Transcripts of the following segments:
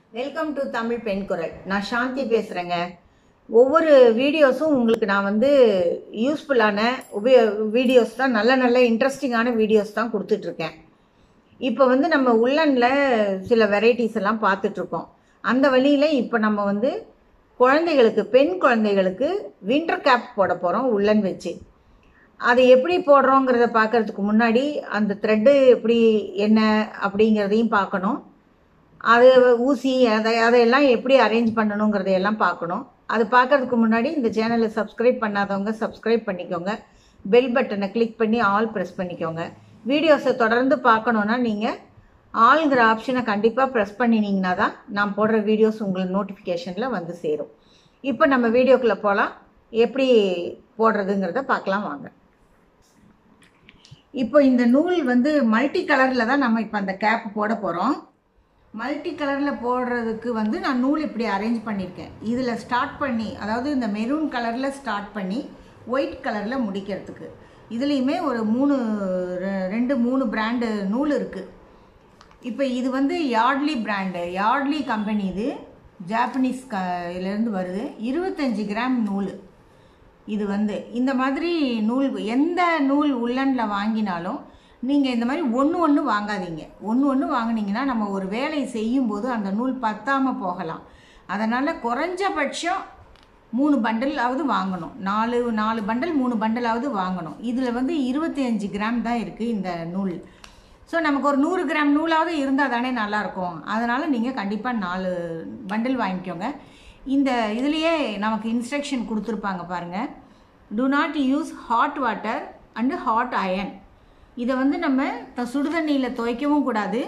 welcome to Tamil பெண் குரல் நான் சாந்தி பேசுகிறேங்க ஒவ்வொரு வீடியோஸும் உங்களுக்கு நான் வந்து யூஸ்ஃபுல்லான உபயோ வீடியோஸ் தான் நல்ல நல்ல இன்ட்ரெஸ்டிங்கான வீடியோஸ் தான் கொடுத்துட்ருக்கேன் இப்போ வந்து நம்ம உள்ளனில் சில வெரைட்டிஸ் எல்லாம் பார்த்துட்ருக்கோம் அந்த வழியில் இப்போ நம்ம வந்து குழந்தைகளுக்கு பெண் குழந்தைகளுக்கு வின்டர் கேப் போட போகிறோம் உள்ளன் வச்சு அதை எப்படி போடுறோங்கிறத பார்க்கறதுக்கு முன்னாடி அந்த த்ரெட்டு எப்படி என்ன அப்படிங்கிறதையும் பார்க்கணும் அது ஊசி அதை அதையெல்லாம் எப்படி அரேஞ்ச் பண்ணணுங்கிறதையெல்லாம் பார்க்கணும் அது பார்க்கறதுக்கு முன்னாடி இந்த சேனலை சப்ஸ்கிரைப் பண்ணாதவங்க சப்ஸ்கிரைப் பண்ணிக்கோங்க பெல் பட்டனை கிளிக் பண்ணி ஆல் ப்ரெஸ் பண்ணிக்கோங்க வீடியோஸை தொடர்ந்து பார்க்கணுன்னா நீங்கள் ஆளுங்கிற ஆப்ஷனை கண்டிப்பாக ப்ரெஸ் பண்ணினீங்கன்னா தான் நான் போடுற வீடியோஸ் உங்களுக்கு நோட்டிஃபிகேஷனில் வந்து சேரும் இப்போ நம்ம வீடியோக்குள்ளே போகலாம் எப்படி போடுறதுங்கிறத பார்க்கலாம் வாங்க இப்போ இந்த நூல் வந்து மல்டி கலரில் தான் நம்ம இப்போ அந்த கேப் போட போகிறோம் மல்டி கலரில் போடுறதுக்கு வந்து நான் நூல் இப்படி அரேஞ்ச் பண்ணியிருக்கேன் இதில் ஸ்டார்ட் பண்ணி அதாவது இந்த மெரூன் கலரில் ஸ்டார்ட் பண்ணி ஒயிட் கலரில் முடிக்கிறதுக்கு இதுலேயுமே ஒரு மூணு ரெ- ரெண்டு மூணு பிராண்டு நூல் இருக்குது இப்போ இது வந்து யார்ட்லி பிராண்டு யார்ட்லி கம்பெனி இது ஜாப்பனீஸ் க இதுலேருந்து வருது இருபத்தஞ்சி கிராம் நூல் இது வந்து இந்த மாதிரி நூல் எந்த நூல் உள்ளனில் வாங்கினாலும் நீங்கள் இந்த மாதிரி ஒன்று ஒன்று வாங்காதீங்க ஒன்று ஒன்று வாங்குனீங்கன்னா நம்ம ஒரு வேலை செய்யும்போது அந்த நூல் பத்தாமல் போகலாம் அதனால் குறைஞ்சபட்சம் மூணு பண்டலாவது வாங்கணும் நாலு நாலு பண்டல் மூணு பண்டலாவது வாங்கணும் இதில் வந்து இருபத்தி அஞ்சு கிராம் தான் இருக்குது இந்த நூல் ஸோ நமக்கு ஒரு நூறு கிராம் நூலாவது இருந்தால் தானே நல்லாயிருக்கும் அதனால் நீங்கள் கண்டிப்பாக நாலு பண்டில் வாங்கிக்கோங்க இந்த இதுலேயே நமக்கு இன்ஸ்ட்ரக்ஷன் கொடுத்துருப்பாங்க பாருங்கள் do not use hot water and hot iron இதை வந்து நம்ம த- சுடுதண்ணியில் துவைக்கவும் கூடாது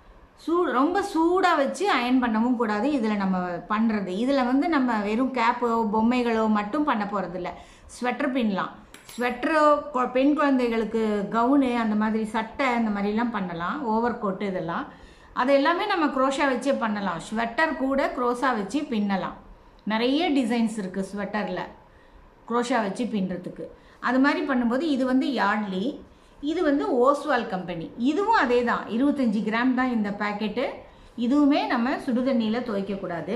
சூ ரொம்ப சூடாக வச்சு அயன் பண்ணவும் கூடாது இதில் நம்ம பண்ணுறது இதில் வந்து நம்ம வெறும் கேப்போ பொம்மைகளோ மட்டும் பண்ண போகிறதில்ல ஸ்வெட்டர் பின்னலாம் ஸ்வெட்டரோ கொ- பெண் குழந்தைகளுக்கு கவுனு அந்த மாதிரி சட்டை அந்த மாதிரிலாம் பண்ணலாம் ஓவர் கோட்டு இதெல்லாம் அது எல்லாமே நம்ம க்ரோஷா வச்சே பண்ணலாம் ஸ்வெட்டர் கூட க்ரோஸா வச்சு பின்னலாம் நிறைய டிசைன்ஸ் இருக்குது ஸ்வெட்டரில் க்ரோஷா வச்சு பின்னுறதுக்கு அது மாதிரி பண்ணும்போது இது வந்து யார்ட்லி இது வந்து ஓஸ்வால் கம்பெனி இதுவும் அதே தான் இருபத்தஞ்சி கிராம் தான் இந்த பேக்கெட்டு இதுவுமே நம்ம சுடுதண்ணியில் துவைக்கக்கூடாது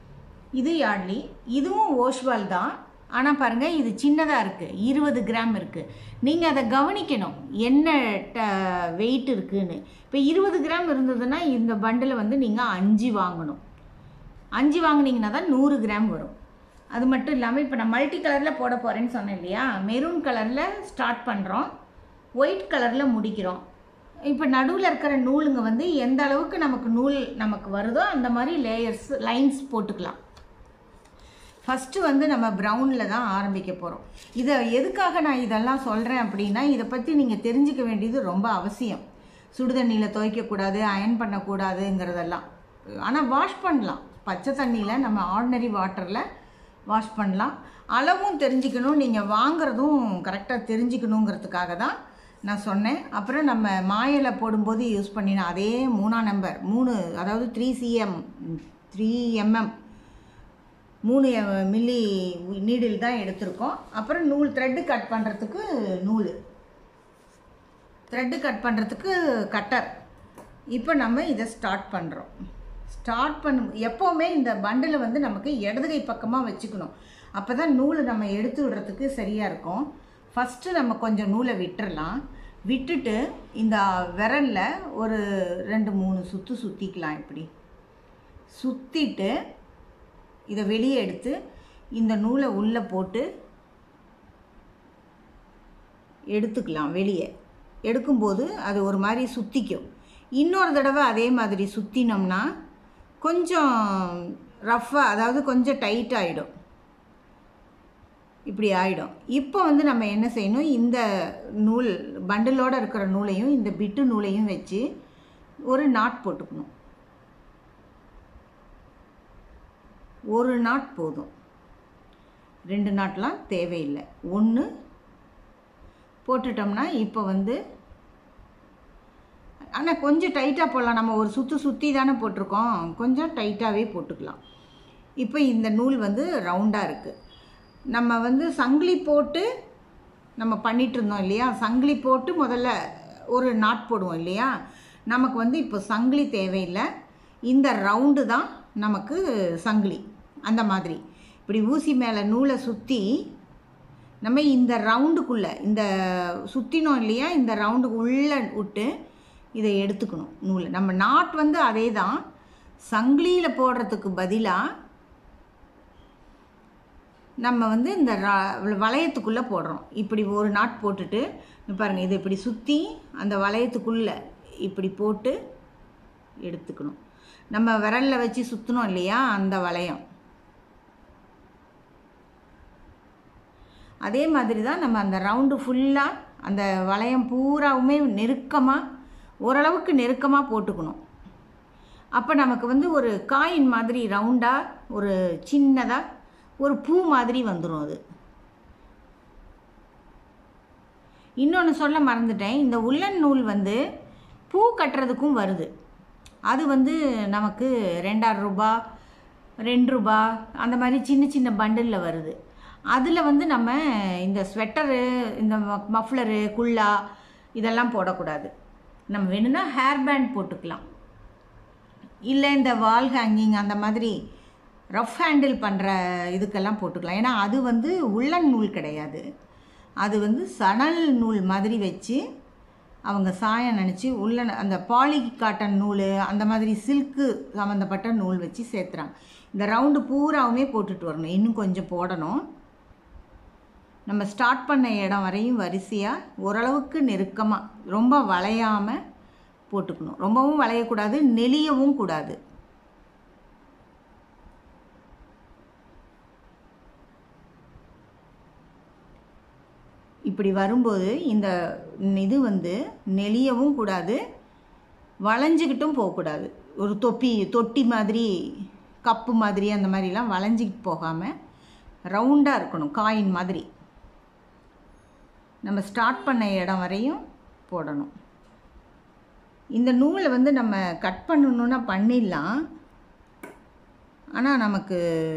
இது யார்ட்லி இதுவும் ஓஷ்வால் தான் ஆனால் பாருங்கள் இது சின்னதாக இருக்குது இருபது கிராம் இருக்குது நீங்கள் அதை கவனிக்கணும் என்ன வெயிட் இருக்குன்னு இப்போ இருபது கிராம் இருந்ததுன்னா இந்த பண்டில் வந்து நீங்கள் அஞ்சு வாங்கணும் அஞ்சு வாங்குனீங்கன்னா தான் நூறு கிராம் வரும் அது மட்டும் இல்லாமல் இப்போ நான் மல்டி கலரில் போட போகிறேன்னு சொன்னேன் இல்லையா மெரூன் கலரில் ஸ்டார்ட் பண்ணுறோம் ஒயிட் கலரில் முடிக்கிறோம் இப்போ நடுவில் இருக்கிற நூலுங்க வந்து எந்த அளவுக்கு நமக்கு நூல் நமக்கு வருதோ அந்த மாதிரி லேயர்ஸ் லைன்ஸ் போட்டுக்கலாம் ஃபஸ்ட்டு வந்து நம்ம ப்ரௌனில் தான் ஆரம்பிக்க போகிறோம் இதை எதுக்காக நான் இதெல்லாம் சொல்கிறேன் அப்படின்னா இதை பற்றி நீங்கள் தெரிஞ்சுக்க வேண்டியது ரொம்ப அவசியம் சுடுதண்ணியில் துவைக்கக்கூடாது அயன் பண்ணக்கூடாதுங்கிறதெல்லாம் ஆனால் வாஷ் பண்ணலாம் பச்சை தண்ணியில் நம்ம ஆர்டினரி வாட்டரில் வாஷ் பண்ணலாம் அளவும் தெரிஞ்சுக்கணும் நீங்கள் வாங்குறதும் கரெக்டாக தெரிஞ்சுக்கணுங்கிறதுக்காக தான் நான் சொன்னேன் அப்புறம் நம்ம மாயில போடும்போது யூஸ் பண்ணின அதே மூணாம் நம்பர் மூணு அதாவது த்ரீ சிஎம் த்ரீ எம்எம் மூணு மில்லி நீடில் தான் எடுத்திருக்கோம் அப்புறம் நூல் த்ரெட்டு கட் பண்ணுறதுக்கு நூல் த்ரெட்டு கட் பண்ணுறதுக்கு கட்டர் இப்போ நம்ம இதை ஸ்டார்ட் பண்ணுறோம் ஸ்டார்ட் பண்ணும் எப்போவுமே இந்த பண்டில் வந்து நமக்கு இடது கை பக்கமாக வச்சுக்கணும் அப்போ தான் நூலை நம்ம எடுத்து விடுறதுக்கு சரியாக இருக்கும் ஃபஸ்ட்டு நம்ம கொஞ்சம் நூலை விட்டுறலாம் விட்டுட்டு இந்த விரலில் ஒரு ரெண்டு மூணு சுற்று சுற்றிக்கலாம் இப்படி சுற்றிட்டு இதை வெளியே எடுத்து இந்த நூலை உள்ளே போட்டு எடுத்துக்கலாம் வெளியே எடுக்கும்போது அது ஒரு மாதிரி சுற்றிக்கும் இன்னொரு தடவை அதே மாதிரி சுற்றினோம்னா கொஞ்சம் ரஃப்பாக அதாவது கொஞ்சம் டைட் ஆகிடும் இப்படி ஆகிடும் இப்போ வந்து நம்ம என்ன செய்யணும் இந்த நூல் பண்டிலோடு இருக்கிற நூலையும் இந்த பிட்டு நூலையும் வச்சு ஒரு நாட் போட்டுக்கணும் ஒரு நாட் போதும் ரெண்டு நாட்லாம் தேவையில்லை ஒன்று போட்டுட்டோம்னா இப்போ வந்து ஆனால் கொஞ்சம் டைட்டாக போடலாம் நம்ம ஒரு சுற்றி சுற்றி தானே போட்டிருக்கோம் கொஞ்சம் டைட்டாகவே போட்டுக்கலாம் இப்போ இந்த நூல் வந்து ரவுண்டாக இருக்குது நம்ம வந்து சங்கிலி போட்டு நம்ம பண்ணிட்டு இருந்தோம் இல்லையா சங்கிலி போட்டு முதல்ல ஒரு நாட் போடுவோம் இல்லையா நமக்கு வந்து இப்போ சங்கிலி தேவையில்லை இந்த ரவுண்டு தான் நமக்கு சங்கிலி அந்த மாதிரி இப்படி ஊசி மேலே நூலை சுற்றி நம்ம இந்த ரவுண்டுக்குள்ளே இந்த சுற்றினோம் இல்லையா இந்த ரவுண்டுக்கு உள்ளே விட்டு இதை எடுத்துக்கணும் நூலை நம்ம நாட் வந்து அதே தான் சங்கிலியில் போடுறதுக்கு பதிலாக நம்ம வந்து இந்த ர- வளையத்துக்குள்ளே போடுறோம் இப்படி ஒரு நாட் போட்டுட்டு இங்க பாருங்க இதை இப்படி சுற்றி அந்த வளையத்துக்குள்ளே இப்படி போட்டு எடுத்துக்கணும் நம்ம விரலில் வச்சு சுற்றினோம் இல்லையா அந்த வளையம் அதே மாதிரி தான் நம்ம அந்த ரவுண்டு ஃபுல்லாக அந்த வளையம் பூராவுமே நெருக்கமாக ஓரளவுக்கு நெருக்கமாக போட்டுக்கணும் அப்போ நமக்கு வந்து ஒரு காயின் மாதிரி ரவுண்டாக ஒரு சின்னதாக ஒரு பூ மாதிரி வந்துடும் அது இன்னொன்று சொல்ல மறந்துட்டேன் இந்த உள்ளன் நூல் வந்து பூ கட்டுறதுக்கும் வருது அது வந்து நமக்கு ரெண்டாயிரம் ரூபா ரெண்டு ரூபா அந்த மாதிரி சின்ன சின்ன பண்டிலில் வருது அதில் வந்து நம்ம இந்த ஸ்வெட்டரு இந்த மஃப்ளரு குல்லா இதெல்லாம் போடக்கூடாது நம்ம வேணும்னா ஹேர் பேண்ட் போட்டுக்கலாம் இல்லை இந்த வால் ஹேங்கிங் அந்த மாதிரி ரஃப் ஹேண்டில் பண்ணுற இதுக்கெல்லாம் போட்டுக்கலாம் ஏன்னா அது வந்து உள்ளன் நூல் கிடையாது அது வந்து சணல் நூல் மாதிரி வச்சு அவங்க சாயம் நினச்சி உள்ள அந்த பாலி காட்டன் நூல் அந்த மாதிரி சில்க்கு சம்மந்தப்பட்ட நூல் வச்சு சேர்த்துறாங்க இந்த ரவுண்டு பூராவுமே போட்டுட்டு வரணும் இன்னும் கொஞ்சம் போடணும் நம்ம ஸ்டார்ட் பண்ண இடம் வரையும் வரிசையாக ஓரளவுக்கு நெருக்கமாக ரொம்ப வளையாமல் போட்டுக்கணும் ரொம்பவும் வளையக்கூடாது நெளியவும் கூடாது இப்படி வரும்போது இந்த இது வந்து நெளியவும் கூடாது வளைஞ்சிக்கிட்டும் போகக்கூடாது ஒரு தொப்பி தொட்டி மாதிரி கப்பு மாதிரி அந்த மாதிரிலாம் வளைஞ்சிக்கிட்டு போகாமல் ரவுண்டாக இருக்கணும் காயின் மாதிரி நம்ம ஸ்டார்ட் பண்ண இடம் வரையும் போடணும் இந்த நூலை வந்து நம்ம கட் பண்ணணுன்னா பண்ணிடலாம் ஆனால் நமக்கு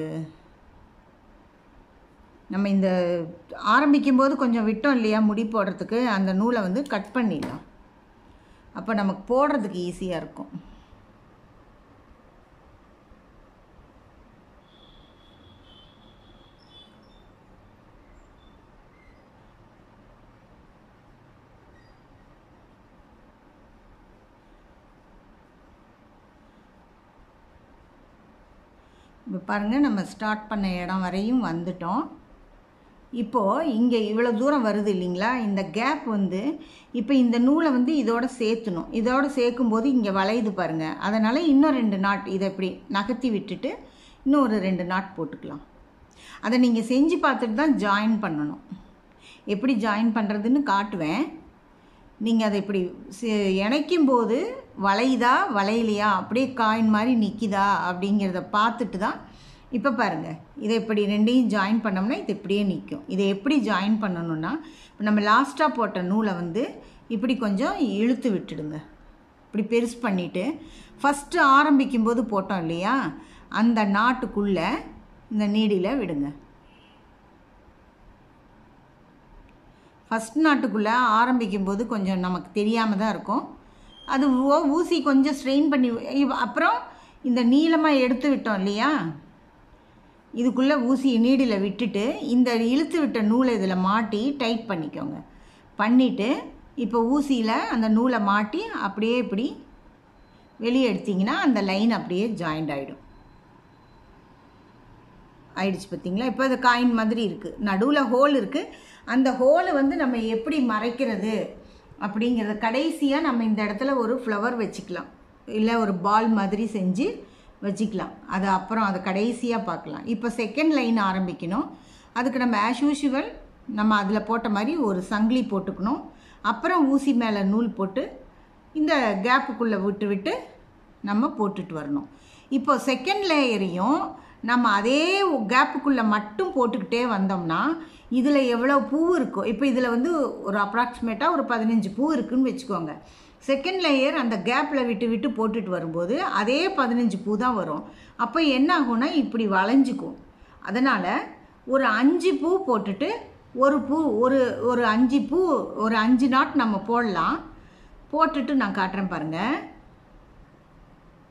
நம்ம இந்த ஆரம்பிக்கும் போது கொஞ்சம் விட்டோம் இல்லையா முடி போடுறதுக்கு அந்த நூலை வந்து கட் பண்ணிடலாம் அப்போ நமக்கு போடுறதுக்கு ஈஸியாக இருக்கும் இப்போ பாருங்கள் நம்ம ஸ்டார்ட் பண்ண இடம் வரையும் வந்துட்டோம் இப்போது இங்கே இவ்வளோ தூரம் வருது இல்லைங்களா இந்த கேப் வந்து இப்போ இந்த நூலை வந்து இதோட சேர்த்துணும் இதோட சேர்க்கும்போது இங்கே வளையுது பாருங்கள் அதனால் இன்னும் ரெண்டு நாட் இதை இப்படி நகர்த்தி விட்டுட்டு இன்னும் ஒரு ரெண்டு நாட் போட்டுக்கலாம் அதை நீங்கள் செஞ்சு பார்த்துட்டு தான் ஜாயின் பண்ணணும் எப்படி ஜாயின் பண்ணுறதுன்னு காட்டுவேன் நீங்கள் அதை இப்படி சி- இணைக்கும் போது வளையுதா வளையலையா அப்படியே காயின் மாதிரி நிற்கிதா அப்படிங்கிறத பார்த்துட்டு தான் இப்போ பாருங்கள் இதை இப்படி ரெண்டையும் ஜாயின் பண்ணோம்னா இது இப்படியே நிற்கும் இதை எப்படி ஜாயின் பண்ணணும்னா இப்போ நம்ம லாஸ்ட்டாக போட்ட நூலை வந்து இப்படி கொஞ்சம் இழுத்து விட்டுடுங்க இப்படி பெருசு பண்ணிவிட்டு ஃபஸ்ட்டு ஆரம்பிக்கும் போது போட்டோம் இல்லையா அந்த நாட்டுக்குள்ளே இந்த நீடியில் விடுங்க ஃபஸ்ட் நாட்டுக்குள்ளே ஆரம்பிக்கும் போது கொஞ்சம் நமக்கு தெரியாமல் தான் இருக்கும் அது ஊ- ஊசி கொஞ்சம் ஸ்ட்ரெயின் பண்ணி இவ்- அப்புறம் இந்த நீளமாக எடுத்து விட்டோம் இல்லையா இதுக்குள்ளே ஊசியை நீடில் விட்டுட்டு இந்த இழுத்து விட்ட நூலை இதில் மாட்டி டைட் பண்ணிக்கோங்க பண்ணிவிட்டு இப்போ ஊசியில் அந்த நூலை மாட்டி அப்படியே இப்படி வெளியே எடுத்தீங்கன்னா அந்த லைன் அப்படியே ஜாயிண்ட் ஆகிடும் ஆயிடுச்சு பார்த்தீங்களா இப்போ அது காயின் மாதிரி இருக்குது நடுவில் ஹோல் இருக்குது அந்த ஹோலை வந்து நம்ம எப்படி மறைக்கிறது அப்படிங்கிறத கடைசியாக நம்ம இந்த இடத்துல ஒரு ஃப்ளவர் வச்சுக்கலாம் இல்லை ஒரு பால் மாதிரி செஞ்சு வச்சுக்கலாம் அது அப்புறம் அதை கடைசியாக பார்க்கலாம் இப்போ செகண்ட் லைன் ஆரம்பிக்கணும் அதுக்கு நம்ம ஆஸ் யூஷுவல் நம்ம அதில் போட்ட மாதிரி ஒரு சங்கிலி போட்டுக்கணும் அப்புறம் ஊசி மேலே நூல் போட்டு இந்த கேப்புக்குள்ளே விட்டு விட்டு நம்ம போட்டுட்டு வரணும் இப்போ செகண்ட் லேயரையும் நம்ம அதே கேப்புக்குள்ளே மட்டும் போட்டுக்கிட்டே வந்தோம்னா இதில் எவ்வளோ பூ இருக்கோ இப்போ இதில் வந்து ஒரு அப்ராக்சிமேட்டாக ஒரு பதினஞ்சு பூ இருக்குன்னு வச்சுக்கோங்க செகண்ட் லேயர் அந்த கேப்பில் விட்டு விட்டு போட்டுட்டு வரும்போது அதே பதினஞ்சு பூ தான் வரும் அப்போ என்ன ஆகும்னா இப்படி வளைஞ்சிக்கும் அதனால் ஒரு அஞ்சு பூ போட்டுட்டு ஒரு பூ ஒரு ஒரு அஞ்சு பூ ஒரு அஞ்சு நாட் நம்ம போடலாம் போட்டுட்டு நான் காட்டுறேன் பாருங்கள்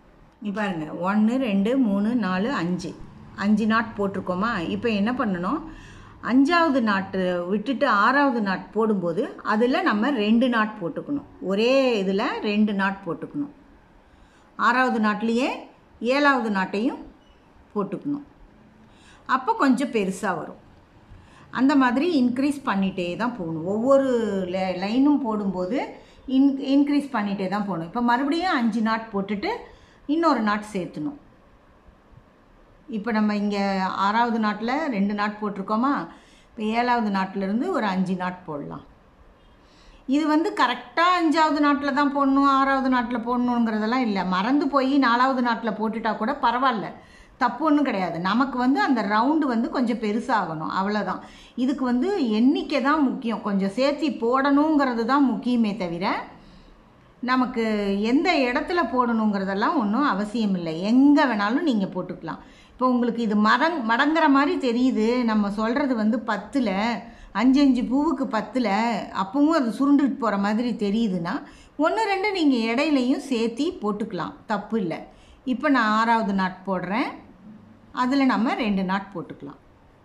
இப்போ பாருங்க ஒன்று ரெண்டு மூணு நாலு அஞ்சு அஞ்சு நாட் போட்டிருக்கோமா இப்போ என்ன பண்ணணும் அஞ்சாவது நாட்டு விட்டுட்டு ஆறாவது நாட் போடும்போது அதில் நம்ம ரெண்டு நாட் போட்டுக்கணும் ஒரே இதில் ரெண்டு நாட் போட்டுக்கணும் ஆறாவது நாட்லேயே ஏழாவது நாட்டையும் போட்டுக்கணும் அப்போ கொஞ்சம் பெருசாக வரும் அந்த மாதிரி இன்க்ரீஸ் பண்ணிகிட்டே தான் போகணும் ஒவ்வொரு லைனும் போடும்போது இன் இன்க்ரீஸ் பண்ணிகிட்டே தான் போகணும் இப்போ மறுபடியும் அஞ்சு நாட் போட்டுட்டு இன்னொரு நாட் சேர்த்துணும் இப்போ நம்ம இங்கே ஆறாவது நாட்டில் ரெண்டு நாட் போட்டிருக்கோமா இப்போ ஏழாவது நாட்டிலேருந்து ஒரு அஞ்சு நாட் போடலாம் இது வந்து கரெக்டாக அஞ்சாவது நாட்டில் தான் போடணும் ஆறாவது நாட்டில் போடணுங்கிறதெல்லாம் இல்லை மறந்து போய் நாலாவது நாட்டில் போட்டுட்டா கூட பரவாயில்ல தப்பு ஒன்றும் கிடையாது நமக்கு வந்து அந்த ரவுண்டு வந்து கொஞ்சம் பெருசாகணும் அவ்வளோதான் இதுக்கு வந்து எண்ணிக்கை தான் முக்கியம் கொஞ்சம் சேர்த்தி போடணுங்கிறது தான் முக்கியமே தவிர நமக்கு எந்த இடத்துல போடணுங்கிறதெல்லாம் ஒன்றும் அவசியம் இல்லை எங்கே வேணாலும் நீங்கள் போட்டுக்கலாம் இப்போ உங்களுக்கு இது மடங் மடங்குற மாதிரி தெரியுது நம்ம சொல்கிறது வந்து பத்தில் அஞ்சு அஞ்சு பூவுக்கு பத்தில் அப்பவும் அது சுருண்டுட்டு போகிற மாதிரி தெரியுதுன்னா ஒன்று ரெண்டு நீங்கள் இடையிலையும் சேர்த்தி போட்டுக்கலாம் தப்பு இல்லை இப்போ நான் ஆறாவது நாட் போடுறேன் அதில் நம்ம ரெண்டு நாட் போட்டுக்கலாம்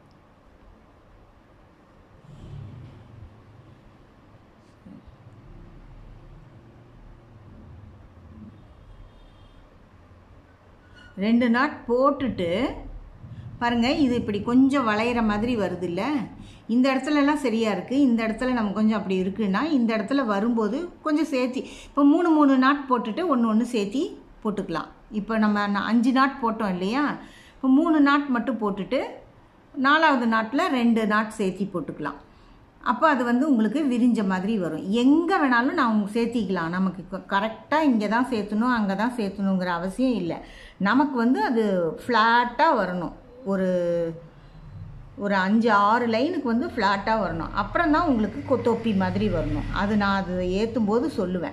ரெண்டு நாட் போட்டுட்டு பாருங்கள் இது இப்படி கொஞ்சம் வளையிற மாதிரி வருது இல்லை இந்த இடத்துலலாம் சரியாக இருக்குது இந்த இடத்துல நம்ம கொஞ்சம் அப்படி இருக்குன்னா இந்த இடத்துல வரும்போது கொஞ்சம் சேர்த்தி இப்போ மூணு மூணு நாட் போட்டுட்டு ஒன்று ஒன்று சேர்த்தி போட்டுக்கலாம் இப்போ நம்ம ந- அஞ்சு நாட் போட்டோம் இல்லையா இப்போ மூணு நாட் மட்டும் போட்டுட்டு நாலாவது நாட்டில் ரெண்டு நாட் சேர்த்தி போட்டுக்கலாம் அப்போ அது வந்து உங்களுக்கு விரிஞ்ச மாதிரி வரும் எங்கே வேணாலும் நான் உங்களுக்கு சேர்த்திக்கலாம் நமக்கு கரெக்டாக இங்கே தான் சேர்த்தணும் அங்கே தான் சேர்த்தணுங்கிற அவசியம் இல்லை நமக்கு வந்து அது ஃப்ளாட்டாக வரணும் ஒரு ஒரு அஞ்சு ஆறு லைனுக்கு வந்து ஃப்ளாட்டாக வரணும் அப்புறம் தான் உங்களுக்கு கொ- தொப்பி மாதிரி வரணும் அது நான் அது ஏற்றும் போது சொல்லுவேன்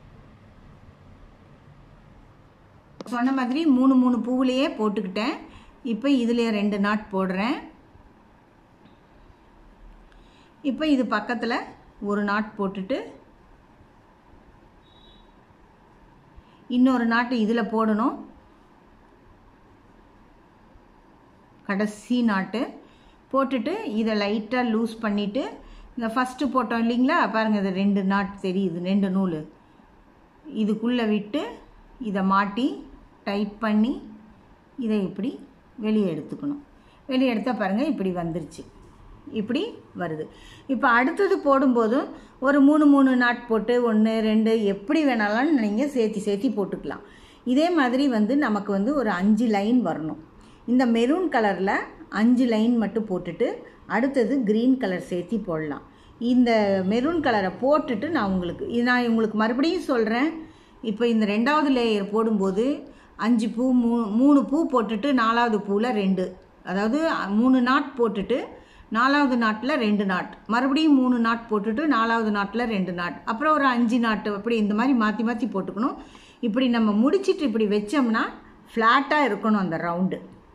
சொன்ன மாதிரி மூணு மூணு பூவுலையே போட்டுக்கிட்டேன் இப்போ இதுலேயே ரெண்டு நாட் போடுறேன் இப்போ இது பக்கத்தில் ஒரு நாட் போட்டுட்டு இன்னொரு நாட்டு இதில் போடணும் கடைசி நாட்டு போட்டுட்டு இதை லைட்டாக லூஸ் பண்ணிவிட்டு இந்த ஃபஸ்ட்டு போட்டோம் இல்லைங்களா பாருங்கள் இது ரெண்டு நாட் தெரியுது ரெண்டு நூல் இதுக்குள்ளே விட்டு இதை மாட்டி டைட் பண்ணி இதை இப்படி வெளியே எடுத்துக்கணும் வெளியே எடுத்தால் பாருங்கள் இப்படி வந்துருச்சு இப்படி வருது இப்போ அடுத்தது போடும்போதும் ஒரு மூணு மூணு நாட் போட்டு ஒன்று ரெண்டு எப்படி வேணாலும் நீங்கள் சேர்த்தி சேர்த்தி போட்டுக்கலாம் இதே மாதிரி வந்து நமக்கு வந்து ஒரு அஞ்சு லைன் வரணும் இந்த மெரூன் கலரில் அஞ்சு லைன் மட்டும் போட்டுட்டு அடுத்தது க்ரீன் கலர் சேர்த்தி போடலாம் இந்த மெரூன் கலரை போட்டுட்டு நான் உங்களுக்கு இது நான் உங்களுக்கு மறுபடியும் சொல்கிறேன் இப்போ இந்த ரெண்டாவது லேயர் போடும்போது அஞ்சு பூ மூ மூணு பூ போட்டுட்டு நாலாவது பூவில் ரெண்டு அதாவது மூணு நாட் போட்டுட்டு நாலாவது நாட்டில் ரெண்டு நாட் மறுபடியும் மூணு நாட் போட்டுட்டு நாலாவது நாட்டில் ரெண்டு நாட் அப்புறம் ஒரு அஞ்சு நாட்டு அப்படி இந்த மாதிரி மாற்றி மாற்றி போட்டுக்கணும் இப்படி நம்ம முடிச்சிட்டு இப்படி வச்சோம்னா ஃப்ளாட்டாக இருக்கணும் அந்த ரவுண்டு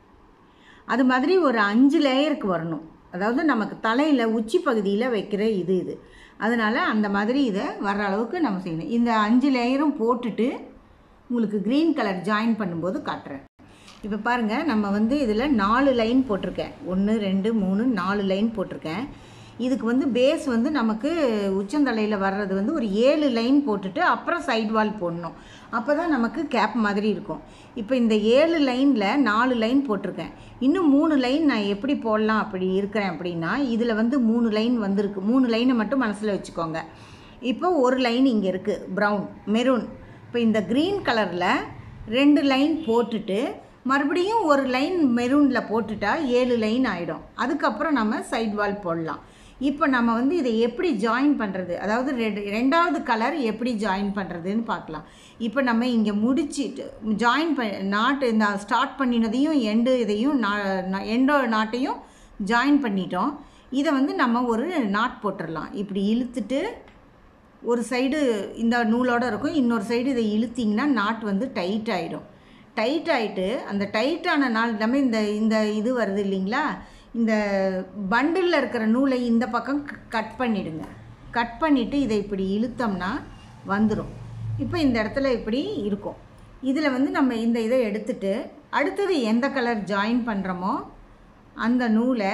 அது மாதிரி ஒரு அஞ்சு லேயருக்கு வரணும் அதாவது நமக்கு தலையில் உச்சி பகுதியில் வைக்கிற இது இது அதனால் அந்த மாதிரி இதை வர்ற அளவுக்கு நம்ம செய்யணும் இந்த அஞ்சு லேயரும் போட்டுட்டு உங்களுக்கு க்ரீன் கலர் ஜாயின் பண்ணும்போது காட்டுறேன் இப்போ பாருங்கள் நம்ம வந்து இதில் நாலு லைன் போட்டிருக்கேன் ஒன்று ரெண்டு மூணு நாலு லைன் போட்டிருக்கேன் இதுக்கு வந்து பேஸ் வந்து நமக்கு உச்சந்தலையில் வர்றது வந்து ஒரு ஏழு லைன் போட்டுட்டு அப்புறம் சைடு வால் போடணும் அப்போ தான் நமக்கு கேப் மாதிரி இருக்கும் இப்போ இந்த ஏழு லைனில் நாலு லைன் போட்டிருக்கேன் இன்னும் மூணு லைன் நான் எப்படி போடலாம் அப்படி இருக்கிறேன் அப்படின்னா இதில் வந்து மூணு லைன் வந்திருக்கு மூணு லைனை மட்டும் மனசில் வச்சுக்கோங்க இப்போ ஒரு லைன் இங்கே இருக்குது ப்ரௌன் மெரூன் இப்போ இந்த க்ரீன் கலரில் ரெண்டு லைன் போட்டுட்டு மறுபடியும் ஒரு லைன் மெரூனில் போட்டுட்டா ஏழு லைன் ஆகிடும் அதுக்கப்புறம் நம்ம சைட் வால் போடலாம் இப்போ நம்ம வந்து இதை எப்படி ஜாயின் பண்ணுறது அதாவது ரெண்டு ரெண்டாவது கலர் எப்படி ஜாயின் பண்ணுறதுன்னு பார்க்கலாம் இப்போ நம்ம இங்கே முடிச்சிட்டு ஜாயின் ப நாட்டு இந்த ஸ்டார்ட் பண்ணினதையும் எண்டு இதையும் எண்டோ நாட்டையும் ஜாயின் பண்ணிட்டோம் இதை வந்து நம்ம ஒரு நாட் போட்டுடலாம் இப்படி இழுத்துட்டு ஒரு சைடு இந்த நூலோட இருக்கும் இன்னொரு சைடு இதை இழுத்திங்கன்னா நாட் வந்து டைட் ஆகிடும் டைட் ஆகிட்டு அந்த டைட்டான நாள் நம்ம இந்த இந்த இது வருது இல்லைங்களா இந்த பண்டிலில் இருக்கிற நூலை இந்த பக்கம் கட் பண்ணிடுங்க கட் பண்ணிவிட்டு இதை இப்படி இழுத்தோம்னா வந்துடும் இப்போ இந்த இடத்துல இப்படி இருக்கும் இதில் வந்து நம்ம இந்த இதை எடுத்துட்டு அடுத்தது எந்த கலர் ஜாயின் பண்ணுறோமோ அந்த நூலை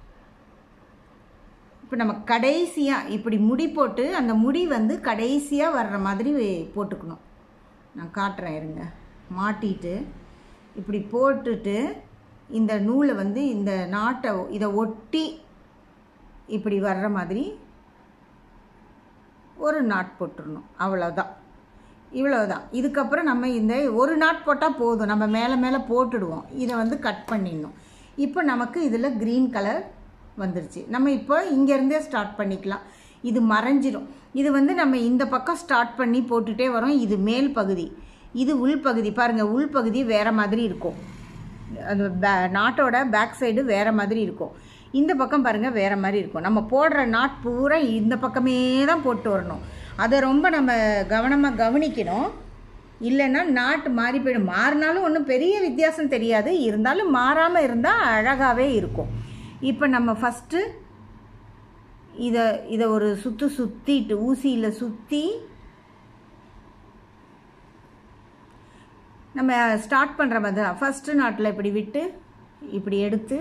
இப்போ நம்ம கடைசியாக இப்படி முடி போட்டு அந்த முடி வந்து கடைசியாக வர்ற மாதிரி போட்டுக்கணும் நான் காட்டுறேன் இருங்க மாட்டிட்டு இப்படி போட்டுட்டு இந்த நூலை வந்து இந்த நாட்டை இதை ஒட்டி இப்படி வர்ற மாதிரி ஒரு நாட் போட்டுடணும் அவ்வளோதான் இவ்வளோதான் இதுக்கப்புறம் நம்ம இந்த ஒரு நாட் போட்டால் போதும் நம்ம மேலே மேலே போட்டுடுவோம் இதை வந்து கட் பண்ணிடணும் இப்போ நமக்கு இதில் க்ரீன் கலர் வந்துருச்சு நம்ம இப்போ இங்கேருந்தே ஸ்டார்ட் பண்ணிக்கலாம் இது மறைஞ்சிரும் இது வந்து நம்ம இந்த பக்கம் ஸ்டார்ட் பண்ணி போட்டுகிட்டே வரோம் இது மேல் பகுதி இது உள்பகுதி பாருங்கள் உள்பகுதி வேறு மாதிரி இருக்கும் அது பே நாட்டோட பேக் சைடு வேறு மாதிரி இருக்கும் இந்த பக்கம் பாருங்கள் வேறு மாதிரி இருக்கும் நம்ம போடுற நாட் பூரா இந்த பக்கமே தான் போட்டு வரணும் அதை ரொம்ப நம்ம கவனமாக கவனிக்கணும் இல்லைன்னா நாட்டு மாறி போயிடும் மாறினாலும் ஒன்றும் பெரிய வித்தியாசம் தெரியாது இருந்தாலும் மாறாமல் இருந்தால் அழகாகவே இருக்கும் இப்போ நம்ம ஃபஸ்ட்டு இதை இதை ஒரு சுற்று சுற்றிட்டு ஊசியில் சுற்றி நம்ம ஸ்டார்ட் பண்ணுற மாதிரி தான் ஃபஸ்ட்டு நாட்டில் இப்படி விட்டு இப்படி எடுத்து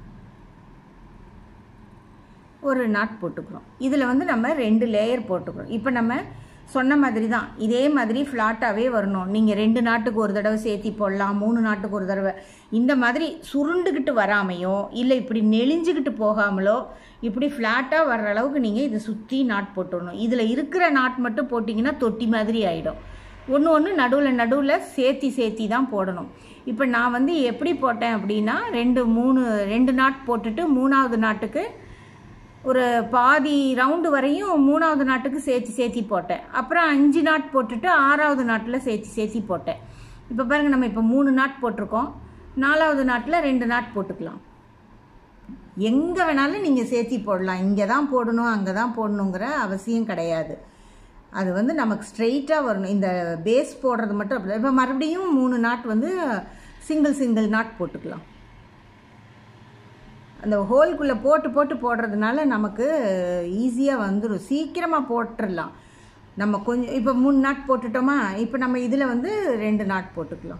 ஒரு நாட் போட்டுக்கிறோம் இதில் வந்து நம்ம ரெண்டு லேயர் போட்டுக்கிறோம் இப்போ நம்ம சொன்ன மாதிரி தான் இதே மாதிரி ஃப்ளாட்டாகவே வரணும் நீங்கள் ரெண்டு நாட்டுக்கு ஒரு தடவை சேர்த்தி போடலாம் மூணு நாட்டுக்கு ஒரு தடவை இந்த மாதிரி சுருண்டுக்கிட்டு வராமையோ இல்லை இப்படி நெளிஞ்சுக்கிட்டு போகாமலோ இப்படி ஃப்ளாட்டாக வர்ற அளவுக்கு நீங்கள் இதை சுற்றி நாட் போட்டுடணும் இதில் இருக்கிற நாட் மட்டும் போட்டிங்கன்னா தொட்டி மாதிரி ஆகிடும் ஒன்று ஒன்று நடுவில் நடுவில் சேர்த்தி சேர்த்தி தான் போடணும் இப்போ நான் வந்து எப்படி போட்டேன் அப்படின்னா ரெண்டு மூணு ரெண்டு நாட் போட்டுட்டு மூணாவது நாட்டுக்கு ஒரு பாதி ரவுண்டு வரையும் மூணாவது நாட்டுக்கு சேர்த்து சேர்த்தி போட்டேன் அப்புறம் அஞ்சு நாட் போட்டுட்டு ஆறாவது நாட்டில் சேர்த்து சேர்த்தி போட்டேன் இப்போ பாருங்கள் நம்ம இப்போ மூணு நாட் போட்டிருக்கோம் நாலாவது நாட்டில் ரெண்டு நாட் போட்டுக்கலாம் எங்கே வேணாலும் நீங்கள் சேர்த்தி போடலாம் இங்கே தான் போடணும் அங்கே தான் போடணுங்கிற அவசியம் கிடையாது அது வந்து நமக்கு ஸ்ட்ரெயிட்டாக வரணும் இந்த பேஸ் போடுறது மட்டும் அப்படி இப்போ மறுபடியும் மூணு நாட் வந்து சிங்கிள் சிங்கிள் நாட் போட்டுக்கலாம் அந்த ஹோல்குள்ளே போட்டு போட்டு போடுறதுனால நமக்கு ஈஸியாக வந்துடும் சீக்கிரமாக போட்டுடலாம் நம்ம கொஞ்சம் இப்போ மூணு நாட் போட்டுட்டோமா இப்போ நம்ம இதில் வந்து ரெண்டு நாட் போட்டுக்கலாம்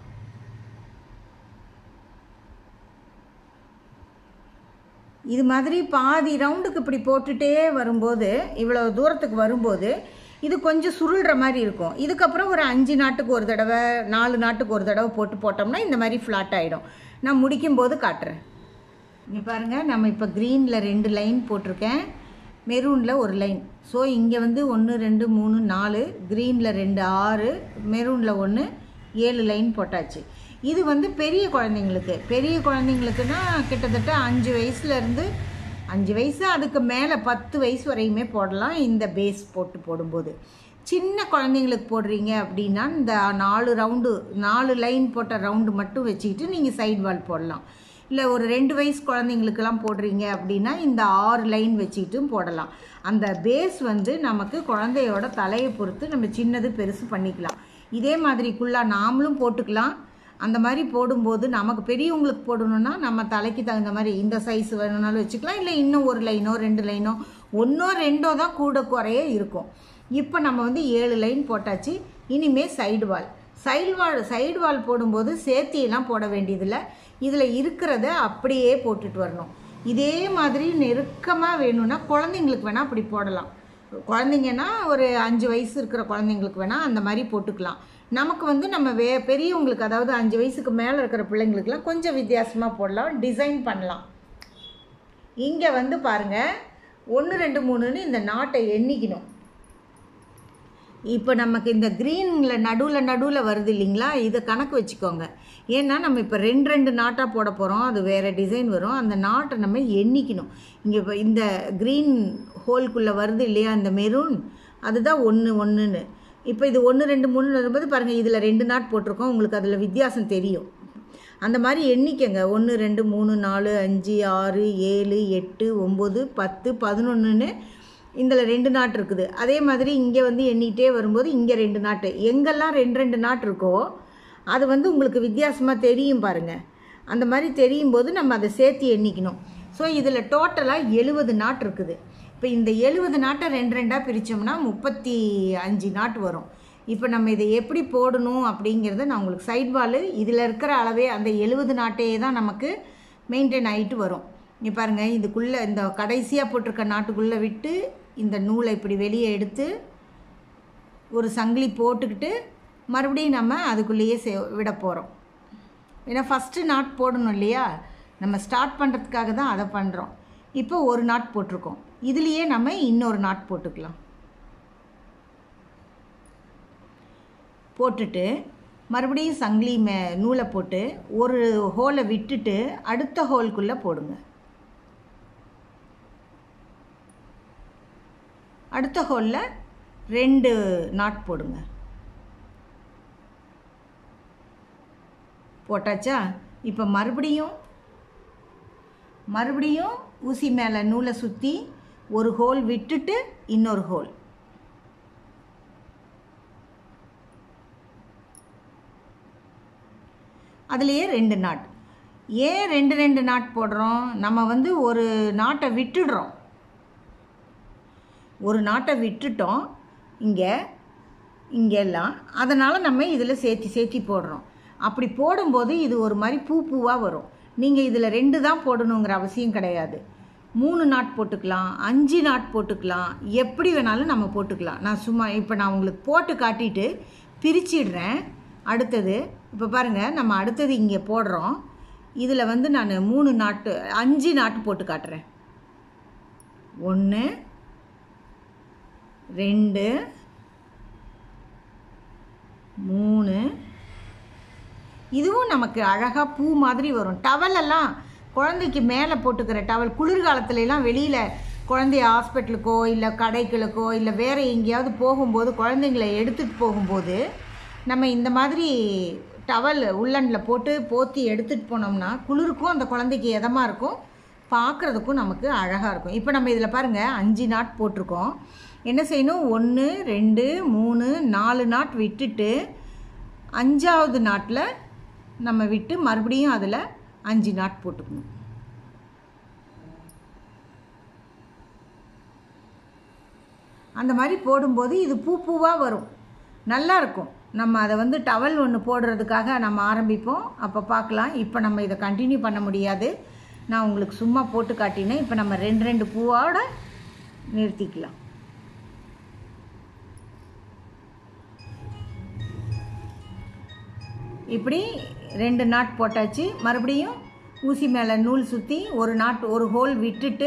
இது மாதிரி பாதி ரவுண்டுக்கு இப்படி போட்டுட்டே வரும்போது இவ்வளோ தூரத்துக்கு வரும்போது இது கொஞ்சம் சுருள்ற மாதிரி இருக்கும் இதுக்கப்புறம் ஒரு அஞ்சு நாட்டுக்கு ஒரு தடவை நாலு நாட்டுக்கு ஒரு தடவை போட்டு போட்டோம்னா இந்த மாதிரி ஃப்ளாட் ஆகிடும் நான் முடிக்கும்போது காட்டுறேன் இங்கே பாருங்கள் நம்ம இப்போ க்ரீனில் ரெண்டு லைன் போட்டிருக்கேன் மெரூனில் ஒரு லைன் ஸோ இங்கே வந்து ஒன்று ரெண்டு மூணு நாலு க்ரீனில் ரெண்டு ஆறு மெரூனில் ஒன்று ஏழு லைன் போட்டாச்சு இது வந்து பெரிய குழந்தைங்களுக்கு பெரிய குழந்தைங்களுக்குன்னா கிட்டத்தட்ட அஞ்சு வயசுலேருந்து அஞ்சு வயசு அதுக்கு மேலே பத்து வயசு வரையுமே போடலாம் இந்த பேஸ் போட்டு போடும்போது சின்ன குழந்தைங்களுக்கு போடுறீங்க அப்படின்னா இந்த நாலு ரவுண்டு நாலு லைன் போட்ட ரவுண்டு மட்டும் வச்சுக்கிட்டு நீங்கள் சைடு வால் போடலாம் இல்லை ஒரு ரெண்டு வயசு குழந்தைங்களுக்கெல்லாம் போடுறீங்க அப்படின்னா இந்த ஆறு லைன் வச்சுக்கிட்டும் போடலாம் அந்த பேஸ் வந்து நமக்கு குழந்தையோட தலையை பொறுத்து நம்ம சின்னது பெருசு பண்ணிக்கலாம் இதே மாதிரிக்குள்ளா நாமளும் போட்டுக்கலாம் அந்த மாதிரி போடும்போது நமக்கு பெரியவங்களுக்கு போடணும்னா நம்ம தலைக்கு தகுந்த மாதிரி இந்த சைஸ் வேணும்னாலும் வச்சுக்கலாம் இல்லை இன்னும் ஒரு லைனோ ரெண்டு லைனோ ஒன்றோ ரெண்டோ தான் கூட குறைய இருக்கும் இப்போ நம்ம வந்து ஏழு லைன் போட்டாச்சு இனிமேல் side wall side wall side wall போடும்போது சேர்த்தியெல்லாம் போட வேண்டியதில்லை இதில் இருக்கிறத அப்படியே போட்டுட்டு வரணும் இதே மாதிரி நெருக்கமாக வேணும்னா குழந்தைங்களுக்கு வேணால் அப்படி போடலாம் குழந்தைங்கன்னா ஒரு அஞ்சு வயசு இருக்கிற குழந்தைங்களுக்கு வேணால் அந்த மாதிரி போட்டுக்கலாம் நமக்கு வந்து நம்ம வே பெரியவங்களுக்கு அதாவது அஞ்சு வயசுக்கு மேலே இருக்கிற பிள்ளைங்களுக்குலாம் கொஞ்சம் வித்தியாசமாக போடலாம் டிசைன் பண்ணலாம் இங்கே வந்து பாருங்கள் ஒன்று ரெண்டு மூணுன்னு இந்த நாட்டை எண்ணிக்கணும் இப்போ நமக்கு இந்த க்ரீனில் நடுவில் நடுவில் வருது இல்லைங்களா இதை கணக்கு வச்சுக்கோங்க ஏன்னா நம்ம இப்போ ரெண்டு ரெண்டு நாட்டாக போட போகிறோம் அது வேறு டிசைன் வரும் அந்த நாட்டை நம்ம எண்ணிக்கணும் இங்கே இப்போ இந்த க்ரீன் ஹோல்குள்ளே வருது இல்லையா இந்த மெரூன் அதுதான் ஒன்று ஒன்றுன்னு இப்போ இது ஒன்று ரெண்டு மூணு வரும்போது பாருங்கள் இதில் ரெண்டு நாட் போட்டிருக்கோம் உங்களுக்கு அதில் வித்தியாசம் தெரியும் அந்த மாதிரி எண்ணிக்கங்க ஒன்று ரெண்டு மூணு நாலு அஞ்சு ஆறு ஏழு எட்டு ஒம்பது பத்து பதினொன்றுன்னு இதில் ரெண்டு நாட் இருக்குது அதே மாதிரி இங்கே வந்து எண்ணிக்கிட்டே வரும்போது இங்கே ரெண்டு நாட்டு எங்கெல்லாம் ரெண்டு ரெண்டு நாட் இருக்கோ அது வந்து உங்களுக்கு வித்தியாசமாக தெரியும் பாருங்கள் அந்த மாதிரி தெரியும் போது நம்ம அதை சேர்த்து எண்ணிக்கணும் ஸோ இதில் டோட்டலாக எழுபது நாட் இருக்குது இப்போ இந்த எழுபது நாட்டை ரெண்டு ரெண்டாக பிரித்தோம்னா முப்பத்தி அஞ்சு நாட் வரும் இப்போ நம்ம இதை எப்படி போடணும் அப்படிங்கிறத நான் உங்களுக்கு சைட் வால் இதில் இருக்கிற அளவே அந்த எழுபது நாட்டையே தான் நமக்கு மெயின்டைன் ஆகிட்டு வரும் இங்கே பாருங்கள் இதுக்குள்ளே இந்த கடைசியாக போட்டிருக்க நாட்டுக்குள்ளே விட்டு இந்த நூலை இப்படி வெளியே எடுத்து ஒரு சங்கிலி போட்டுக்கிட்டு மறுபடியும் நம்ம அதுக்குள்ளேயே சே விட போகிறோம் ஏன்னா ஃபஸ்ட்டு நாட் போடணும் இல்லையா நம்ம ஸ்டார்ட் பண்ணுறதுக்காக தான் அதை பண்ணுறோம் இப்போ ஒரு நாட் போட்டிருக்கோம் இதுலேயே நம்ம இன்னொரு நாட் போட்டுக்கலாம் போட்டுட்டு மறுபடியும் சங்கிலி மே நூலை போட்டு ஒரு ஹோலை விட்டுட்டு அடுத்த ஹோல்குள்ளே போடுங்க அடுத்த ஹோலில் ரெண்டு நாட் போடுங்க போட்டாச்சா இப்போ மறுபடியும் மறுபடியும் ஊசி மேலே நூலை சுற்றி ஒரு ஹோல் விட்டுட்டு இன்னொரு ஹோல் அதுலேயே ரெண்டு நாட் ஏன் ரெண்டு ரெண்டு நாட் போடுறோம் நம்ம வந்து ஒரு நாட்டை விட்டுடுறோம் ஒரு நாட்டை விட்டுட்டோம் இங்கே இங்கெல்லாம் அதனால் நம்ம இதில் சேர்த்தி சேர்த்தி போடுறோம் அப்படி போடும்போது இது ஒரு மாதிரி பூ பூவாக வரும் நீங்கள் இதில் ரெண்டு தான் போடணுங்கிற அவசியம் கிடையாது மூணு நாட் போட்டுக்கலாம் அஞ்சு நாட் போட்டுக்கலாம் எப்படி வேணாலும் நம்ம போட்டுக்கலாம் நான் சும்மா இப்போ நான் உங்களுக்கு போட்டு காட்டிட்டு பிரிச்சிடுறேன் அடுத்தது இப்போ பாருங்கள் நம்ம அடுத்தது இங்கே போடுறோம் இதில் வந்து நான் மூணு நாட்டு அஞ்சு நாட்டு போட்டு காட்டுறேன் ஒன்று ரெண்டு மூணு இதுவும் நமக்கு அழகாக பூ மாதிரி வரும் டவலெல்லாம் குழந்தைக்கு மேலே போட்டுக்கிற டவல் குளிர்காலத்துலலாம் வெளியில் குழந்தைய ஹாஸ்பிட்டலுக்கோ இல்லை கடைகளுக்கோ இல்லை வேறு எங்கேயாவது போகும்போது குழந்தைங்களை எடுத்துகிட்டு போகும்போது நம்ம இந்த மாதிரி டவல் உள்ளனில் போட்டு போத்தி எடுத்துகிட்டு போனோம்னா குளிருக்கும் அந்த குழந்தைக்கு இதமாக இருக்கும் பார்க்குறதுக்கும் நமக்கு அழகாக இருக்கும் இப்போ நம்ம இதில் பாருங்கள் அஞ்சு நாட் போட்டிருக்கோம் என்ன செய்யணும் ஒன்று ரெண்டு மூணு நாலு நாட் விட்டுட்டு அஞ்சாவது நாட்டில் நம்ம விட்டு மறுபடியும் அதில் அஞ்சு நாட் போட்டுக்கணும் அந்த மாதிரி போடும்போது இது பூ பூவாக வரும் நல்லா இருக்கும் நம்ம அதை வந்து டவல் ஒன்று போடுறதுக்காக நம்ம ஆரம்பிப்போம் அப்போ பார்க்கலாம் இப்போ நம்ம இதை கண்டினியூ பண்ண முடியாது நான் உங்களுக்கு சும்மா போட்டு காட்டினேன் இப்போ நம்ம ரெண்டு ரெண்டு பூவோட நிறுத்திக்கலாம் இப்படி ரெண்டு நாட் போட்டாச்சு மறுபடியும் ஊசி மேலே நூல் சுற்றி ஒரு நாட் ஒரு ஹோல் விட்டுட்டு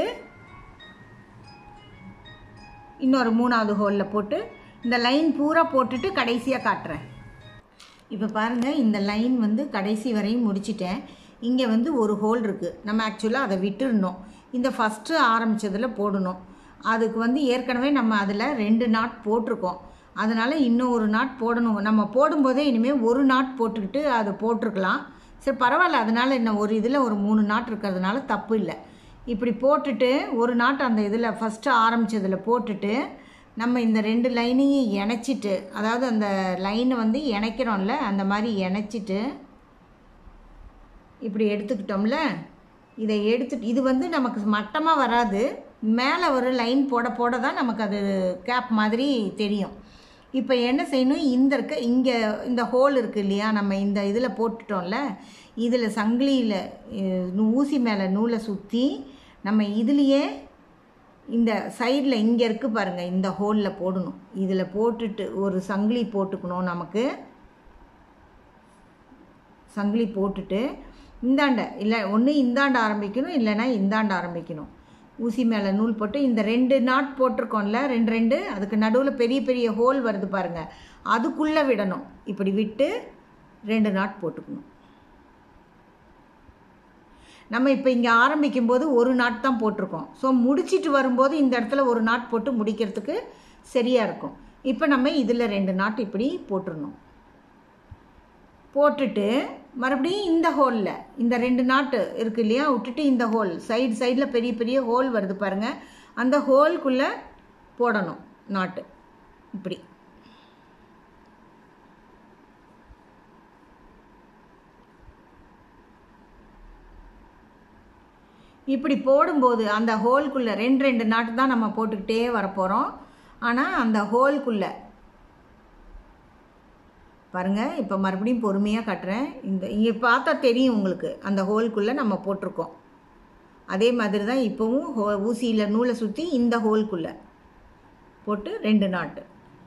இன்னொரு மூணாவது ஹோலில் போட்டு இந்த லைன் பூரா போட்டுட்டு கடைசியாக காட்டுறேன் இப்போ பாருங்கள் இந்த லைன் வந்து கடைசி வரையும் முடிச்சிட்டேன் இங்கே வந்து ஒரு ஹோல் இருக்குது நம்ம ஆக்சுவலாக அதை விட்டுருந்தோம் இந்த ஃபஸ்ட்டு ஆரம்பித்ததில் போடணும் அதுக்கு வந்து ஏற்கனவே நம்ம அதில் ரெண்டு நாட் போட்டிருக்கோம் அதனால் இன்னும் ஒரு நாட் போடணும் நம்ம போடும்போதே இனிமேல் ஒரு நாட் போட்டுக்கிட்டு அதை போட்டிருக்கலாம் சரி பரவாயில்ல அதனால் இன்னும் ஒரு இதில் ஒரு மூணு நாட் இருக்கிறதுனால தப்பு இல்லை இப்படி போட்டுட்டு ஒரு நாட் அந்த இதில் ஃபஸ்ட்டு ஆரம்பித்ததில் போட்டுட்டு நம்ம இந்த ரெண்டு லைனையும் இணைச்சிட்டு அதாவது அந்த லைனை வந்து இணைக்கிறோம்ல அந்த மாதிரி இணைச்சிட்டு இப்படி எடுத்துக்கிட்டோம்ல இதை எடுத்துட்டு இது வந்து நமக்கு மட்டமாக வராது மேலே ஒரு லைன் போட போட தான் நமக்கு அது கேப் மாதிரி தெரியும் இப்போ என்ன செய்யணும் இந்த இருக்க இங்கே இந்த ஹோல் இருக்குது இல்லையா நம்ம இந்த இதில் போட்டுட்டோம்ல இதில் சங்கிலியில் ஊசி மேலே நூலை சுற்றி நம்ம இதுலேயே இந்த சைடில் இங்கே இருக்குது பாருங்கள் இந்த ஹோலில் போடணும் இதில் போட்டுட்டு ஒரு சங்கிலி போட்டுக்கணும் நமக்கு சங்கிலி போட்டுட்டு இந்தாண்ட இல்லை ஒன்று இந்தாண்ட ஆரம்பிக்கணும் இல்லைன்னா இந்தாண்ட ஆரம்பிக்கணும் ஊசி மேலே நூல் போட்டு இந்த ரெண்டு நாட் போட்டிருக்கோம்ல ரெண்டு ரெண்டு அதுக்கு நடுவில் பெரிய பெரிய ஹோல் வருது பாருங்கள் அதுக்குள்ளே விடணும் இப்படி விட்டு ரெண்டு நாட் போட்டுக்கணும் நம்ம இப்போ இங்கே ஆரம்பிக்கும் போது ஒரு நாட் தான் போட்டிருக்கோம் ஸோ முடிச்சிட்டு வரும்போது இந்த இடத்துல ஒரு நாட் போட்டு முடிக்கிறதுக்கு சரியாக இருக்கும் இப்போ நம்ம இதில் ரெண்டு நாட் இப்படி போட்டுடணும் போட்டுட்டு மறுபடியும் இந்த ஹோலில் இந்த ரெண்டு நாட்டு இருக்கு இல்லையா விட்டுட்டு இந்த ஹோல் சைடு சைடில் பெரிய பெரிய ஹோல் வருது பாருங்கள் அந்த ஹோல்குள்ளே போடணும் நாட்டு இப்படி இப்படி போடும்போது அந்த ஹோல்குள்ளே ரெண்டு ரெண்டு நாட்டு தான் நம்ம போட்டுக்கிட்டே வரப்போகிறோம் ஆனால் அந்த ஹோல்குள்ளே பாருங்கள் இப்போ மறுபடியும் பொறுமையாக கட்டுறேன் இந்த இங்கே பார்த்தா தெரியும் உங்களுக்கு அந்த ஹோல்குள்ளே நம்ம போட்டிருக்கோம் அதே மாதிரி தான் இப்போவும் ஹோ ஊசியில் நூலை சுற்றி இந்த ஹோல்குள்ளே போட்டு ரெண்டு நாட்டு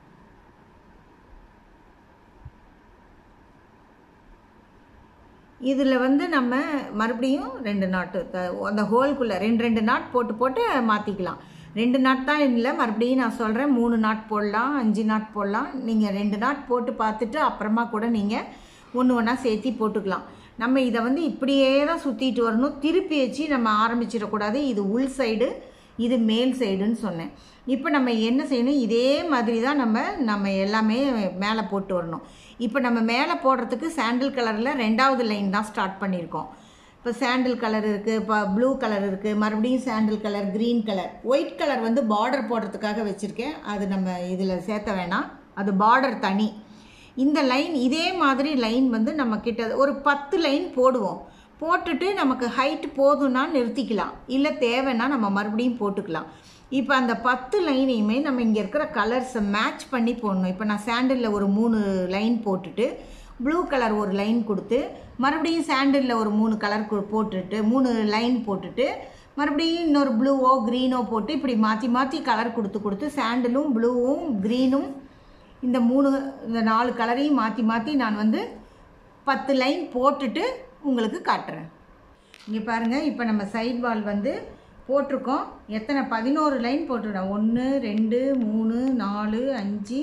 இதில் வந்து நம்ம மறுபடியும் ரெண்டு நாட்டு த- அந்த ஹோல்குள்ளே ரெண்டு ரெண்டு நாட் போட்டு போட்டு மாற்றிக்கலாம் ரெண்டு நாட் தான் இல்லை மறுபடியும் நான் சொல்கிறேன் மூணு நாட் போடலாம் அஞ்சு நாட் போடலாம் நீங்கள் ரெண்டு நாட் போட்டு பார்த்துட்டு அப்புறமா கூட நீங்கள் ஒன்று ஒன்றா சேர்த்தி போட்டுக்கலாம் நம்ம இதை வந்து இப்படியே தான் சுற்றிட்டு வரணும் திருப்பி வச்சு நம்ம ஆரம்பிச்சிடக்கூடாது இது உள் சைடு இது மேல் சைடுன்னு சொன்னேன் இப்போ நம்ம என்ன செய்யணும் இதே மாதிரி தான் நம்ம நம்ம எல்லாமே மேலே போட்டு வரணும் இப்போ நம்ம மேலே போடுறதுக்கு சாண்டில் கலரில் ரெண்டாவது லைன் தான் ஸ்டார்ட் பண்ணியிருக்கோம் இப்போ சாண்டில் கலர் இருக்குது இப்போ ப்ளூ கலர் இருக்குது மறுபடியும் sandal colour green colour white colour வந்து பார்டர் போடுறதுக்காக வச்சுருக்கேன் அது நம்ம இதில் சேர்த்த வேணாம் அது பார்டர் தனி இந்த லைன் இதே மாதிரி லைன் வந்து நம்ம கிட்ட ஒரு பத்து லைன் போடுவோம் போட்டுட்டு நமக்கு ஹைட் போதும்னா நிறுத்திக்கலாம் இல்லை தேவைன்னா நம்ம மறுபடியும் போட்டுக்கலாம் இப்போ அந்த பத்து லைனையுமே நம்ம இங்கே இருக்கிற கலர்ஸை மேட்ச் பண்ணி போடணும் இப்போ நான் சாண்டிலில் ஒரு மூணு லைன் போட்டுட்டு ப்ளூ கலர் ஒரு லைன் கொடுத்து மறுபடியும் சாண்டிலில் ஒரு மூணு கலர் போட்டுட்டு மூணு லைன் போட்டுட்டு மறுபடியும் இன்னொரு ப்ளூவோ க்ரீனோ போட்டு இப்படி மாற்றி மாற்றி கலர் கொடுத்து கொடுத்து சாண்டிலும் ப்ளூவும் க்ரீனும் இந்த மூணு இந்த நாலு கலரையும் மாற்றி மாற்றி நான் வந்து பத்து லைன் போட்டுட்டு உங்களுக்கு காட்டுறேன் இங்கே பாருங்கள் இப்போ நம்ம சைட் வால் வந்து போட்டிருக்கோம் எத்தனை பதினோரு லைன் போட்டுருக்கோம் ஒன்று ரெண்டு மூணு நாலு அஞ்சு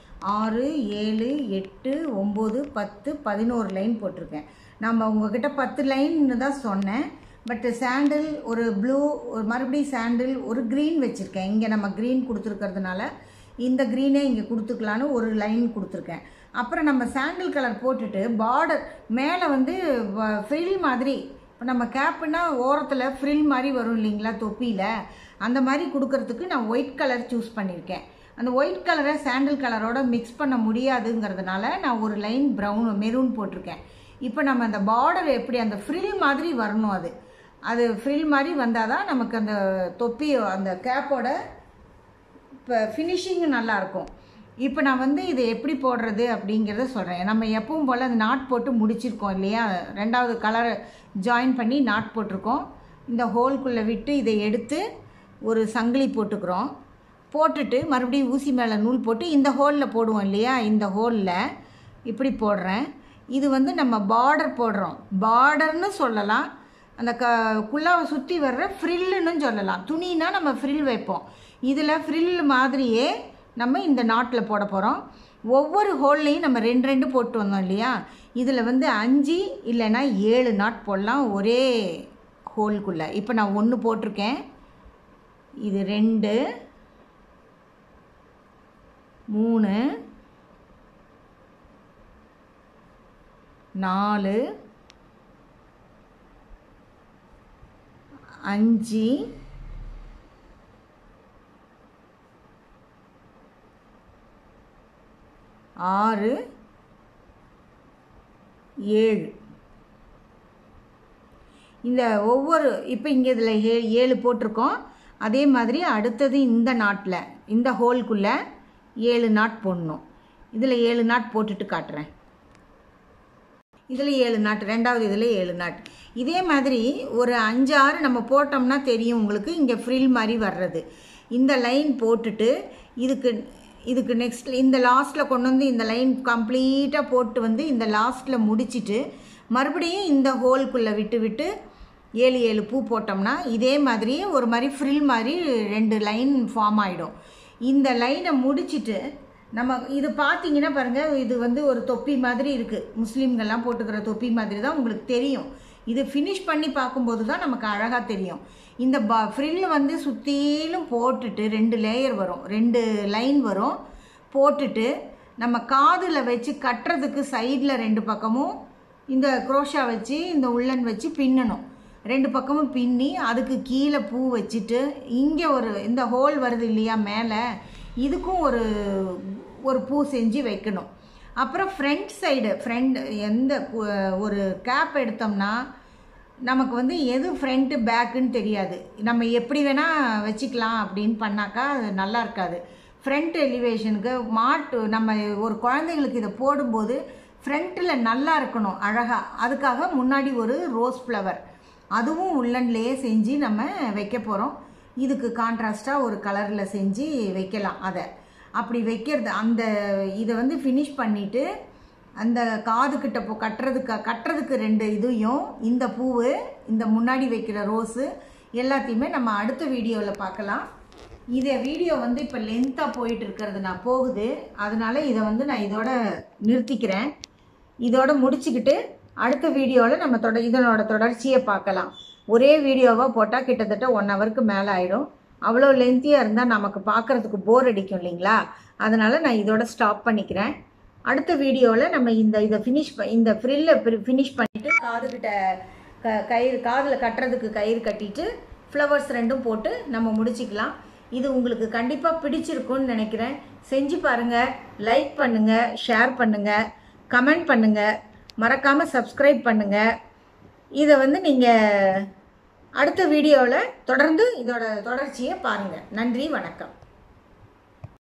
ஆறு ஏழு எட்டு ஒம்பது பத்து பதினோரு லைன் போட்டிருக்கேன் நம்ம உங்ககிட்ட பத்து லைன்னு தான் சொன்னேன் பட் சாண்டில் ஒரு ப்ளூ ஒரு மறுபடியும் சாண்டில் ஒரு க்ரீன் வச்சுருக்கேன் இங்கே நம்ம க்ரீன் கொடுத்துருக்கறதுனால இந்த க்ரீனே இங்கே கொடுத்துக்கலான்னு ஒரு லைன் கொடுத்துருக்கேன் அப்புறம் நம்ம சாண்டில் கலர் போட்டுட்டு பார்டர் மேலே வந்து ஃப்ரில் மாதிரி இப்போ நம்ம கேப்புனா ஓரத்தில் ஃப்ரில் மாதிரி வரும் இல்லைங்களா தொப்பியில் அந்த மாதிரி கொடுக்கறதுக்கு நான் ஒயிட் கலர் சூஸ் பண்ணியிருக்கேன் அந்த ஒயிட் கலரை சாண்டில் கலரோட மிக்ஸ் பண்ண முடியாதுங்கிறதுனால நான் ஒரு லைன் ப்ரௌன் மெரூன் போட்டிருக்கேன் இப்போ நம்ம அந்த பார்டர் எப்படி அந்த ஃப்ரில் மாதிரி வரணும் அது அது ஃப்ரில் மாதிரி வந்தால் தான் நமக்கு அந்த தொப்பி அந்த கேப்போட இப்போ ஃபினிஷிங்கு நல்லாயிருக்கும் இப்போ நான் வந்து இதை எப்படி போடுறது அப்படிங்கிறத சொல்கிறேன் நம்ம எப்பவும் போல் அந்த நாட் போட்டு முடிச்சிருக்கோம் இல்லையா ரெண்டாவது கலரை ஜாயின் பண்ணி நாட் போட்டிருக்கோம் இந்த ஹோல்குள்ளே விட்டு இதை எடுத்து ஒரு சங்கிலி போட்டுக்கிறோம் போட்டுட்டு மறுபடியும் ஊசி மேலே நூல் போட்டு இந்த ஹோலில் போடுவோம் இல்லையா இந்த ஹோலில் இப்படி போடுறேன் இது வந்து நம்ம பார்டர் போடுறோம் பார்டர்னு சொல்லலாம் அந்த க குள்ளாவை சுற்றி வர்ற ஃப்ரில்லுன்னு சொல்லலாம் துணினா நம்ம ஃப்ரில் வைப்போம் இதில் ஃப்ரில் மாதிரியே நம்ம இந்த நாட்டில் போட போகிறோம் ஒவ்வொரு ஹோல்லையும் நம்ம ரெண்டு ரெண்டு போட்டு வந்தோம் இல்லையா இதில் வந்து அஞ்சு இல்லைன்னா ஏழு நாட் போடலாம் ஒரே ஹோல்குள்ளே இப்போ நான் ஒன்று போட்டிருக்கேன் இது ரெண்டு மூணு நாலு அஞ்சு ஆறு ஏழு இந்த ஒவ்வொரு இப்போ இங்கே இதில் ஏ ஏழு போட்டிருக்கோம் அதே மாதிரி அடுத்தது இந்த நாட்டில் இந்த ஹோல்குள்ளே ஏழு நாட் போடணும் இதில் ஏழு நாட் போட்டுட்டு காட்டுறேன் இதில் ஏழு நாட் ரெண்டாவது இதில் ஏழு நாட் இதே மாதிரி ஒரு அஞ்சு ஆறு நம்ம போட்டோம்னா தெரியும் உங்களுக்கு இங்கே ஃப்ரில் மாதிரி வர்றது இந்த லைன் போட்டுட்டு இதுக்கு இதுக்கு நெக்ஸ்ட் இந்த லாஸ்ட்டில் கொண்டு வந்து இந்த லைன் கம்ப்ளீட்டாக போட்டு வந்து இந்த லாஸ்ட்டில் முடிச்சிட்டு மறுபடியும் இந்த ஹோல்குள்ளே விட்டு விட்டு ஏழு ஏழு பூ போட்டோம்னா இதே மாதிரி ஒரு மாதிரி ஃப்ரில் மாதிரி ரெண்டு லைன் ஃபார்ம் ஆகிடும் இந்த லைனை முடிச்சிட்டு நம்ம இது பார்த்தீங்கன்னா பாருங்கள் இது வந்து ஒரு தொப்பி மாதிரி இருக்குது முஸ்லீம்கள்லாம் போட்டுக்கிற தொப்பி மாதிரி தான் உங்களுக்கு தெரியும் இது ஃபினிஷ் பண்ணி பார்க்கும்போது தான் நமக்கு அழகாக தெரியும் இந்த ப ஃப்ரில் வந்து சுற்றிலும் போட்டுட்டு ரெண்டு லேயர் வரும் ரெண்டு லைன் வரும் போட்டுட்டு நம்ம காதில் வச்சு கட்டுறதுக்கு சைடில் ரெண்டு பக்கமும் இந்த குரோஷா வச்சு இந்த உள்ளன் வச்சு பின்னணும் ரெண்டு பக்கமும் பின்னி அதுக்கு கீழே பூ வச்சுட்டு இங்கே ஒரு இந்த ஹோல் வருது இல்லையா மேலே இதுக்கும் ஒரு ஒரு பூ செஞ்சு வைக்கணும் அப்புறம் ஃப்ரண்ட் சைடு ஃப்ரண்ட் எந்த கு- ஒரு கேப் எடுத்தோம்னா நமக்கு வந்து எது ஃப்ரண்ட்டு பேக்குன்னு தெரியாது நம்ம எப்படி வேணால் வச்சுக்கலாம் அப்படின்னு பண்ணாக்கா அது நல்லா இருக்காது ஃப்ரண்ட் எலிவேஷனுக்கு மாட்டு நம்ம ஒரு குழந்தைங்களுக்கு இதை போடும்போது ஃப்ரண்ட்டில் நல்லா இருக்கணும் அழகாக அதுக்காக முன்னாடி ஒரு ரோஸ் ஃப்ளவர் அதுவும் உள்ளன்லேயே செஞ்சு நம்ம வைக்க போகிறோம் இதுக்கு கான்ட்ராஸ்டாக ஒரு கலரில் செஞ்சு வைக்கலாம் அதை அப்படி வைக்கிறது அந்த இதை வந்து ஃபினிஷ் பண்ணிவிட்டு அந்த காதுகிட்ட போ கட்டுறதுக்கு கட்டுறதுக்கு ரெண்டு இதையும் இந்த பூவு இந்த முன்னாடி வைக்கிற ரோஸு எல்லாத்தையுமே நம்ம அடுத்த வீடியோவில் பார்க்கலாம் இதை வீடியோ வந்து இப்போ லென்த்தாக போயிட்டு இருக்கிறது நான் போகுது அதனால இதை வந்து நான் இதோட நிறுத்திக்கிறேன் இதோட முடிச்சுக்கிட்டு அடுத்த வீடியோவில் நம்ம தொட இதனோட தொடர்ச்சியை பார்க்கலாம் ஒரே வீடியோவாக போட்டால் கிட்டத்தட்ட ஒன் ஹவருக்கு மேலே ஆயிடும் அவ்வளோ லென்த்தியாக இருந்தால் நமக்கு பார்க்குறதுக்கு போர் அடிக்கும் இல்லைங்களா அதனால் நான் இதோட ஸ்டாப் பண்ணிக்கிறேன் அடுத்த வீடியோவில் நம்ம இந்த இதை ஃபினிஷ் இந்த ஃப்ரில்லை ஃபினிஷ் பண்ணிவிட்டு காதுகிட்ட க கயிறு காதில் கட்டுறதுக்கு கயிறு கட்டிட்டு ஃப்ளவர்ஸ் ரெண்டும் போட்டு நம்ம முடிச்சுக்கலாம் இது உங்களுக்கு கண்டிப்பாக பிடிச்சிருக்கும்னு நினைக்கிறேன் செஞ்சு பாருங்கள் லைக் பண்ணுங்கள் ஷேர் பண்ணுங்கள் கமெண்ட் பண்ணுங்கள் மறக்காமல் சப்ஸ்கிரைப் பண்ணுங்கள் இதை வந்து நீங்கள் அடுத்த வீடியோவில் தொடர்ந்து இதோட தொடர்ச்சியை பாருங்கள் நன்றி வணக்கம்